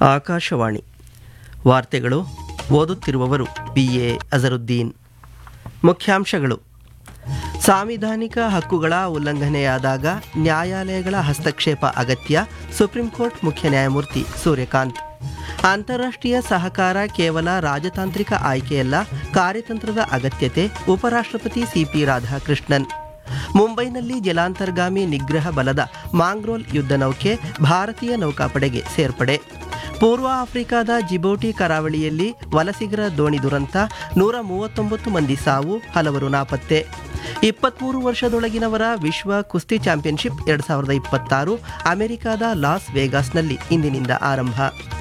ಆಕಾಶವಾಣಿ ವಾರ್ತೆಗಳು ಓದುತ್ತಿರುವವರು B A Azharuddin ಮುಖ್ಯಾಂಶಗಳು ಸಾಂವಿಧಾನಿಕ ಹಕ್ಕುಗಳ ಉಲ್ಲಂಘನೆಯಾದಾಗ ನ್ಯಾಯಾಲಯಗಳ ಹಸ್ತಕ್ಷೇಪ ಅಗತ್ಯ ಸುಪ್ರೀಂ ಕೋರ್ಟ್ ಮುಖ್ಯ ನ್ಯಾಯಮೂರ್ತಿ ಸೂರ್ಯಕಾಂತ್ ಅಂತಾರಾಷ್ಟ್ರೀಯ ಸಹಕಾರ ಕೇವಲ ರಾಜತಾಂತ್ರಿಕ ಆಯ್ಕೆಯಲ್ಲ ಕಾರ್ಯತಂತ್ರದ ಅಗತ್ಯತೆ ಉಪರಾಷ್ಟ್ರಪತಿ ಸಿಪಿ ರಾಧಾಕೃಷ್ಣನ್ ಮುಂಬೈನಲ್ಲಿ ಜಲಾಂತರ್ಗಾಮಿ ನಿಗ್ರಹ ಬಲದ ಮಾಂಗ್ರೋಲ್ ಯುದ್ಧ ನೌಕೆ ಭಾರತೀಯ ನೌಕಾಪಡೆಗೆ ಸೇರ್ಪಡೆ ಪೂರ್ವ ಆಫ್ರಿಕಾದ ಜಿಬೋಟಿ ಕರಾವಳಿಯಲ್ಲಿ ವಲಸಿಗರ ದೋಣಿ ದುರಂತ ನೂರ ಮೂವತ್ತೊಂಬತ್ತು ಮಂದಿ ಸಾವು ಹಲವರು ನಾಪತ್ತೆ ಇಪ್ಪತ್ಮೂರು ವರ್ಷದೊಳಗಿನವರ ವಿಶ್ವ ಕುಸ್ತಿ ಚಾಂಪಿಯನ್ಶಿಪ್ ಎರಡು ಸಾವಿರದ ಇಪ್ಪತ್ತಾರು ಅಮೆರಿಕದ ಲಾಸ್ ವೇಗಾಸ್ನಲ್ಲಿ ಇಂದಿನಿಂದ ಆರಂಭ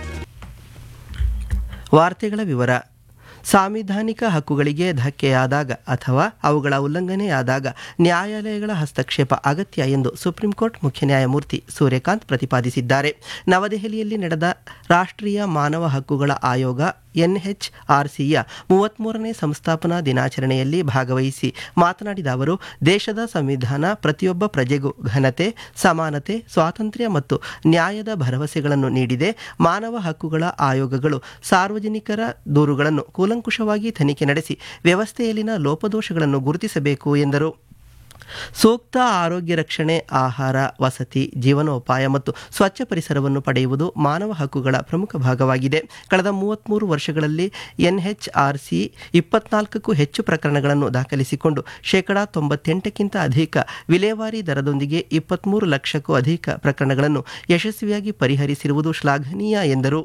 ವಾರ್ತೆಗಳ ವಿವರ ಸಾಂವಿಧಾನಿಕ ಹಕ್ಕುಗಳಿಗೆ ಧಕ್ಕೆಯಾದಾಗ ಅಥವಾ ಅವುಗಳ ಉಲ್ಲಂಘನೆಯಾದಾಗ ನ್ಯಾಯಾಲಯಗಳ ಹಸ್ತಕ್ಷೇಪ ಅಗತ್ಯ ಎಂದು ಸುಪ್ರೀಂ ಕೋರ್ಟ್ ಮುಖ್ಯ ನ್ಯಾಯಮೂರ್ತಿ ಸೂರ್ಯಕಾಂತ್ ಪ್ರತಿಪಾದಿಸಿದ್ದಾರೆ ನವದೆಹಲಿಯಲ್ಲಿ ನಡೆದ ರಾಷ್ಟ್ರೀಯ ಮಾನವ ಹಕ್ಕುಗಳ ಆಯೋಗ ಎನ್ಎಚ್ಆರ್ಸಿಯ ಮೂವತ್ಮೂರನೇ ಸಂಸ್ಥಾಪನಾ ದಿನಾಚರಣೆಯಲ್ಲಿ ಭಾಗವಹಿಸಿ ಮಾತನಾಡಿದ ಅವರು ದೇಶದ ಸಂವಿಧಾನ ಪ್ರತಿಯೊಬ್ಬ ಪ್ರಜೆಗೂ ಘನತೆ ಸಮಾನತೆ ಸ್ವಾತಂತ್ರ್ಯ ಮತ್ತು ನ್ಯಾಯದ ಭರವಸೆಗಳನ್ನು ನೀಡಿದೆ ಮಾನವ ಹಕ್ಕುಗಳ ಆಯೋಗಗಳು ಸಾರ್ವಜನಿಕರ ದೂರುಗಳನ್ನು ಕೂಲಂಕುಷವಾಗಿ ತನಿಖೆ ನಡೆಸಿ ವ್ಯವಸ್ಥೆಯಲ್ಲಿನ ಲೋಪದೋಷಗಳನ್ನು ಗುರುತಿಸಬೇಕು ಎಂದರು ಸೂಕ್ತ ಆರೋಗ್ಯ ರಕ್ಷಣೆ ಆಹಾರ ವಸತಿ ಜೀವನೋಪಾಯ ಮತ್ತು ಸ್ವಚ್ಛ ಪರಿಸರವನ್ನು ಪಡೆಯುವುದು ಮಾನವ ಹಕ್ಕುಗಳ ಪ್ರಮುಖ ಭಾಗವಾಗಿದೆ ಕಳೆದ ಮೂವತ್ತ್ಮೂರು ವರ್ಷಗಳಲ್ಲಿ ಎನ್ಎಚ್ಆರ್ಸಿ ಇಪ್ಪತ್ನಾಲ್ಕಕ್ಕೂ ಹೆಚ್ಚು ಪ್ರಕರಣಗಳನ್ನು ದಾಖಲಿಸಿಕೊಂಡು ಶೇಕಡಾ ತೊಂಬತ್ತೆಂಟಕ್ಕಿಂತ ಅಧಿಕ ವಿಲೇವಾರಿ ದರದೊಂದಿಗೆ ಇಪ್ಪತ್ತ್ಮೂರು ಲಕ್ಷಕ್ಕೂ ಅಧಿಕ ಪ್ರಕರಣಗಳನ್ನು ಯಶಸ್ವಿಯಾಗಿ ಪರಿಹರಿಸಿರುವುದು ಶ್ಲಾಘನೀಯ ಎಂದರು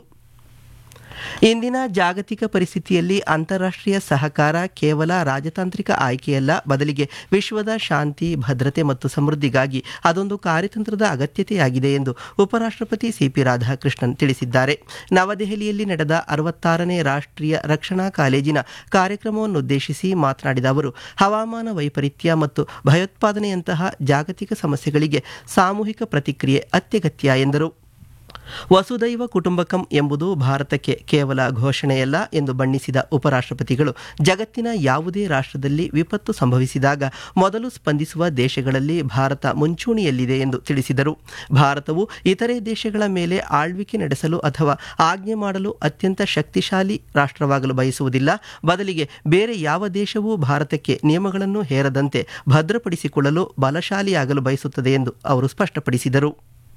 ಇಂದಿನ ಜಾಗತಿಕ ಪರಿಸ್ಥಿತಿಯಲ್ಲಿ ಅಂತಾರಾಷ್ಟ್ರೀಯ ಸಹಕಾರ ಕೇವಲ ರಾಜತಾಂತ್ರಿಕ ಆಯ್ಕೆಯಲ್ಲ ಬದಲಿಗೆ ವಿಶ್ವದ ಶಾಂತಿ ಭದ್ರತೆ ಮತ್ತು ಸಮೃದ್ಧಿಗಾಗಿ ಅದೊಂದು ಕಾರ್ಯತಂತ್ರದ ಅಗತ್ಯತೆಯಾಗಿದೆ ಎಂದು ಉಪರಾಷ್ಟ್ರಪತಿ ಸಿಪಿ ರಾಧಾಕೃಷ್ಣನ್ ತಿಳಿಸಿದ್ದಾರೆ ನವದೆಹಲಿಯಲ್ಲಿ ನಡೆದ ಅರವತ್ತಾರನೇ ರಾಷ್ಟ್ರೀಯ ರಕ್ಷಣಾ ಕಾಲೇಜಿನ ಕಾರ್ಯಕ್ರಮವನ್ನುದ್ದೇಶಿಸಿ ಮಾತನಾಡಿದ ಅವರು ಹವಾಮಾನ ವೈಪರೀತ್ಯ ಮತ್ತು ಭಯೋತ್ಪಾದನೆಯಂತಹ ಜಾಗತಿಕ ಸಮಸ್ಯೆಗಳಿಗೆ ಸಾಮೂಹಿಕ ಪ್ರತಿಕ್ರಿಯೆ ಅತ್ಯಗತ್ಯ ಎಂದರು ವಸುದೈವ ಕುಟುಂಬಕಂ ಎಂಬುದು ಭಾರತಕ್ಕೆ ಕೇವಲ ಘೋಷಣೆಯಲ್ಲ ಎಂದು ಬಣ್ಣಿಸಿದ ಉಪರಾಷ್ಟ್ರಪತಿಗಳು ಜಗತ್ತಿನ ಯಾವುದೇ ರಾಷ್ಟ್ರದಲ್ಲಿ ವಿಪತ್ತು ಸಂಭವಿಸಿದಾಗ ಮೊದಲು ಸ್ಪಂದಿಸುವ ದೇಶಗಳಲ್ಲಿ ಭಾರತ ಮುಂಚೂಣಿಯಲ್ಲಿದೆ ಎಂದು ತಿಳಿಸಿದರು ಭಾರತವು ಇತರೆ ದೇಶಗಳ ಮೇಲೆ ಆಳ್ವಿಕೆ ನಡೆಸಲು ಅಥವಾ ಆಜ್ಞೆ ಮಾಡಲು ಅತ್ಯಂತ ಶಕ್ತಿಶಾಲಿ ರಾಷ್ಟ್ರವಾಗಲು ಬಯಸುವುದಿಲ್ಲ ಬದಲಿಗೆ ಬೇರೆ ಯಾವ ದೇಶವೂ ಭಾರತಕ್ಕೆ ನಿಯಮಗಳನ್ನು ಹೇರದಂತೆ ಭದ್ರಪಡಿಸಿಕೊಳ್ಳಲು ಬಲಶಾಲಿಯಾಗಲು ಬಯಸುತ್ತದೆ ಎಂದು ಅವರು ಸ್ಪಷ್ಟಪಡಿಸಿದರು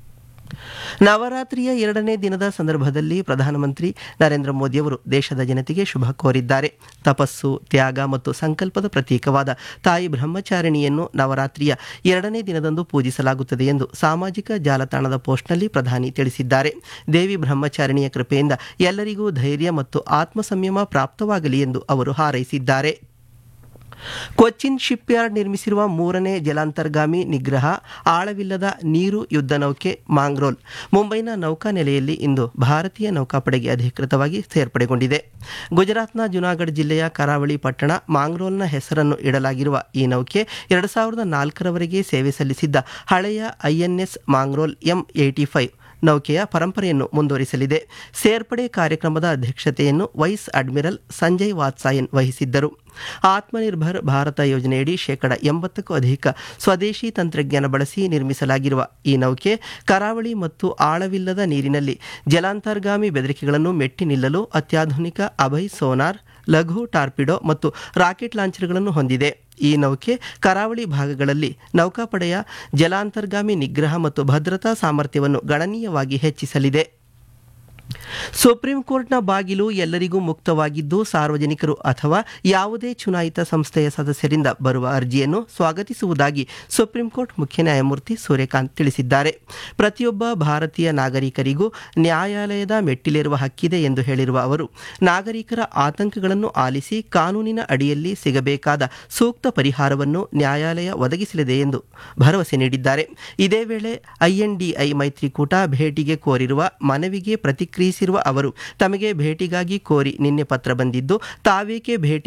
ನವರಾತ್ರಿಯ ಎರಡನೇ ದಿನದ ಸಂದರ್ಭದಲ್ಲಿ ಪ್ರಧಾನಮಂತ್ರಿ ನರೇಂದ್ರ ಮೋದಿಯವರು ದೇಶದ ಜನತೆಗೆ ಶುಭ ಕೋರಿದ್ದಾರೆ ತಪಸ್ಸು ತ್ಯಾಗ ಮತ್ತು ಸಂಕಲ್ಪದ ಪ್ರತೀಕವಾದ ತಾಯಿ ಬ್ರಹ್ಮಚಾರಿಣಿಯನ್ನು ನವರಾತ್ರಿಯ ಎರಡನೇ ದಿನದಂದು ಪೂಜಿಸಲಾಗುತ್ತದೆ ಎಂದು ಸಾಮಾಜಿಕ ಜಾಲತಾಣದ ಪೋಸ್ಟ್ನಲ್ಲಿ ಪ್ರಧಾನಿ ತಿಳಿಸಿದ್ದಾರೆ ದೇವಿ ಬ್ರಹ್ಮಚಾರಿಣಿಯ ಕೃಪೆಯಿಂದ ಎಲ್ಲರಿಗೂ ಧೈರ್ಯ ಮತ್ತು ಆತ್ಮ ಸಂಯಮ ಪ್ರಾಪ್ತವಾಗಲಿ ಎಂದು ಅವರು ಹಾರೈಸಿದ್ದಾರೆ ಕೊಚ್ಚಿನ್ ಶಿಪ್ಯಾರ್ಡ್ ನಿರ್ಮಿಸಿರುವ ಮೂರನೇ ಜಲಾಂತರ್ಗಾಮಿ ನಿಗ್ರಹ ಆಳವಿಲ್ಲದ ನೀರು ಯುದ್ಧ ನೌಕೆ ಮಾಂಗ್ರೋಲ್ ಮುಂಬೈನ ನೌಕಾನೆಲೆಯಲ್ಲಿ ಇಂದು ಭಾರತೀಯ ನೌಕಾಪಡೆಗೆ ಅಧಿಕೃತವಾಗಿ ಸೇರ್ಪಡೆಗೊಂಡಿದೆ ಗುಜರಾತ್ನ ಜುನಾಗಢ್ ಜಿಲ್ಲೆಯ ಕರಾವಳಿ ಪಟ್ಟಣ ಮಾಂಗ್ರೋಲ್ನ ಹೆಸರನ್ನು ಇಡಲಾಗಿರುವ ಈ ನೌಕೆ ಎರಡು ಸಾವಿರದ ನಾಲ್ಕರವರೆಗೆ ಸೇವೆ ಸಲ್ಲಿಸಿದ್ದ ಹಳೆಯ INS Mangrol M eighty five ನೌಕೆಯ ಪರಂಪರೆಯನ್ನು ಮುಂದುವರಿಸಲಿದೆ ಸೇರ್ಪಡೆ ಕಾರ್ಯಕ್ರಮದ ಅಧ್ಯಕ್ಷತೆಯನ್ನು ವೈಸ್ ಅಡ್ಮಿರಲ್ ಸಂಜಯ್ ವಾತ್ಸಾಯನ್ ವಹಿಸಿದ್ದರು ಆತ್ಮನಿರ್ಭರ್ ಭಾರತ ಯೋಜನೆಯಡಿ ಶೇಕಡ ಎಂಬತ್ತಕ್ಕೂ ಅಧಿಕ ಸ್ವದೇಶಿ ತಂತ್ರಜ್ಞಾನ ಬಳಸಿ ನಿರ್ಮಿಸಲಾಗಿರುವ ಈ ನೌಕೆ ಕರಾವಳಿ ಮತ್ತು ಆಳವಿಲ್ಲದ ನೀರಿನಲ್ಲಿ ಜಲಾಂತರ್ಗಾಮಿ ಬೆದರಿಕೆಗಳನ್ನು ಮೆಟ್ಟಿ ನಿಲ್ಲಲು ಅತ್ಯಾಧುನಿಕ ಅಭಯ್ ಸೋನಾರ್ ಲಘು ಟಾರ್ಪಿಡೋ ಮತ್ತು ರಾಕೆಟ್ ಲಾಂಚರ್ಗಳನ್ನು ಹೊಂದಿದೆ ಈ ನೌಕೆ ಕರಾವಳಿ ಭಾಗಗಳಲ್ಲಿ ನೌಕಾಪಡೆಯ ಜಲಾಂತರ್ಗಾಮಿ ನಿಗ್ರಹ ಮತ್ತು ಭದ್ರತಾ ಸಾಮರ್ಥ್ಯವನ್ನು ಗಣನೀಯವಾಗಿ ಹೆಚ್ಚಿಸಲಿದೆ ಸುಪ್ರೀಂ ಕೋರ್ಟ್ನ ಬಾಗಿಲು ಎಲ್ಲರಿಗೂ ಮುಕ್ತವಾಗಿದ್ದು ಸಾರ್ವಜನಿಕರು ಅಥವಾ ಯಾವುದೇ ಚುನಾಯಿತ ಸಂಸ್ಥೆಯ ಸದಸ್ಯರಿಂದ ಬರುವ ಅರ್ಜಿಯನ್ನು ಸ್ವಾಗತಿಸುವುದಾಗಿ ಸುಪ್ರೀಂ ಕೋರ್ಟ್ ಮುಖ್ಯ ನ್ಯಾಯಮೂರ್ತಿ ಸೂರ್ಯಕಾಂತ್ ತಿಳಿಸಿದ್ದಾರೆ ಪ್ರತಿಯೊಬ್ಬ ಭಾರತೀಯ ನಾಗರಿಕರಿಗೂ ನ್ಯಾಯಾಲಯದ ಮೆಟ್ಟಿಲೇರುವ ಹಕ್ಕಿದೆ ಎಂದು ಹೇಳಿರುವ ಅವರು ನಾಗರಿಕರ ಆತಂಕಗಳನ್ನು ಆಲಿಸಿ ಕಾನೂನಿನ ಅಡಿಯಲ್ಲಿ ಸಿಗಬೇಕಾದ ಸೂಕ್ತ ಪರಿಹಾರವನ್ನು ನ್ಯಾಯಾಲಯ ಒದಗಿಸಲಿದೆ ಎಂದು ಭರವಸೆ ನೀಡಿದ್ದಾರೆ ಇದೇ ವೇಳೆ ಐಎನ್ಡಿಐ ಮೈತ್ರಿಕೂಟ ಭೇಟಿಗೆ ಕೋರಿರುವ ಮನವಿಗೆ ಪ್ರತಿಕ್ರಿಯಿಸಿರುವ ಅವರು ತಮಗೆ ಭೇಟಿಗಾಗಿ ಕೋರಿ ನಿನ್ನೆ ಪತ್ರ ಬಂದಿದ್ದು ತಾವೇಕೆ ಭೇಟಿ